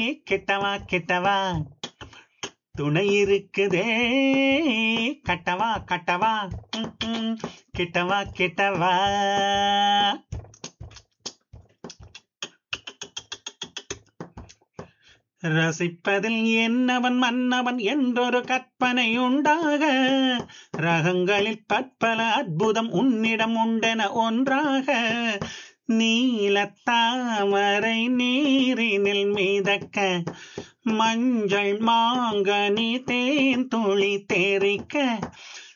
கெட்டவா கெட்டவா துணை இருக்குதே கட்டவா கட்டவா ம், ம், கெட்டவா கெட்டவா ரசிப்பதில் என்னவன் மன்னவன் என்றொரு கற்பனை உண்டாக ரகங்களில் பற்பல அற்புதம் உன்னிடம் உண்டென ஒன்றாக நீலத்தாமரை நீரினில் மிதக்க மஞ்சள் மாங்கனி தேன் துளி தேரிக்க